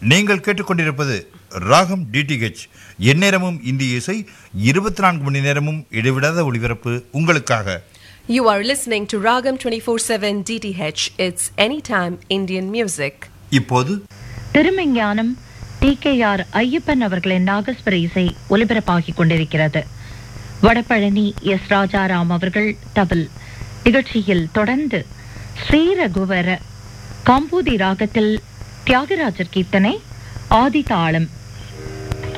நீங்கள் கேட்டுக்கொண்டிருப்பது ராகம் டிடிஹெச் எந்நேரமும் இந்திய இசை இருபத்தி நான்கு மணி நேரமும் இடைவிடாத ஒளிபரப்பு உங்களுக்காக You are listening to Ragam 24/7 DTH. It's anytime Indian music. இப்போது Thirumeignanam T K R Ayyappan அவர்களின் நாகஸ்வர இசை ஒலிபரப்பாகிக் கொண்டிருக்கிறது வடபழனி எஸ் ராஜாராம் அவர்கள் தபில் நிகழ்ச்சியில் தொடர்ந்து ஸ்ரீரகுவர காம்பூதி ராகத்தில் தியாகராஜர் கீர்த்தனை ஆதி தாளம்